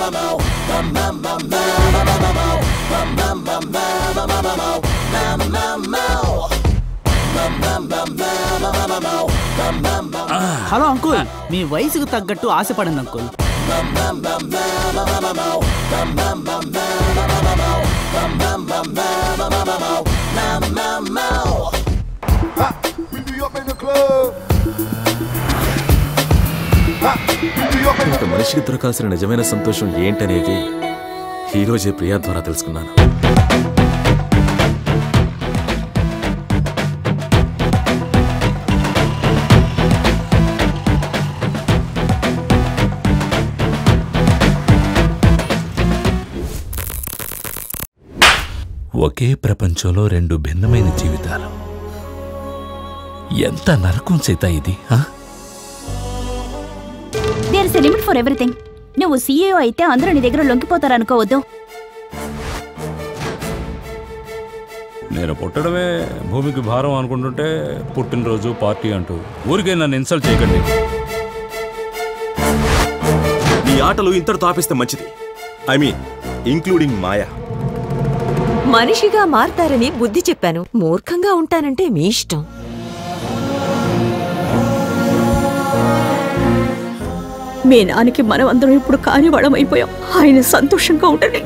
Hello uncle మీ వయసుకు తగ్గట్టు ఆశపడండి uncle We be up in the club. Ha, we be up in the ఒక మనిషికి దొరకాల్సిన నిజమైన సంతోషం ఏంటనేది ఈ రోజే ప్రియా ద్వారా తెలుసుకున్నాను ఒకే ప్రపంచంలో రెండు భిన్నమైన జీవితాలు ఎంత నరకం సీత ఇది ఆ? There is limit for everything నువ్వు సీఈఓ అయితే అందరూ నీ దగ్గర లొంగిపోతారు అనుకోవద్దు నేను పుట్టడమే భూమికి భారం అనుకుంటుంటే పుట్టినరోజు పార్టీ అంటూ ఊరికే నన్ను ఇన్సల్ట్ చేయకండి నీ ఆటలు ఇంతటితో ఆపిస్తే మంచిది ఐ మీన్ ఇంక్లూడింగ్ మాయా మనిషిగా మారతారని బుద్ధి చెప్పాను మూర్ఖంగా ఉంటానంటే మీ ఇష్టం మీ నాన్నకి మనం అందరం ఇప్పుడు కానివాళం అయిపోయాం ఆయన సంతోషంగా ఉండండి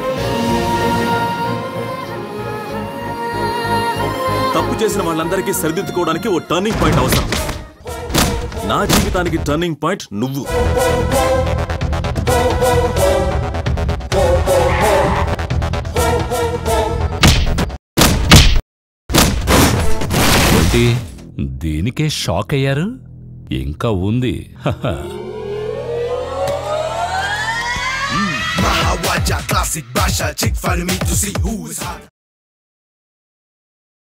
తప్పు చేసిన వాళ్ళందరికీ సరిదిద్దుకోవడానికి ఓ టర్నింగ్ పాయింట్ అవసరం నా జీవితానికి టర్నింగ్ పాయింట్ నువ్వు ఏంటి దీనికే షాక్ అయ్యారు ఇంకా ఉంది హహ. Mahawaja classic basha chick follow me to see who is hot.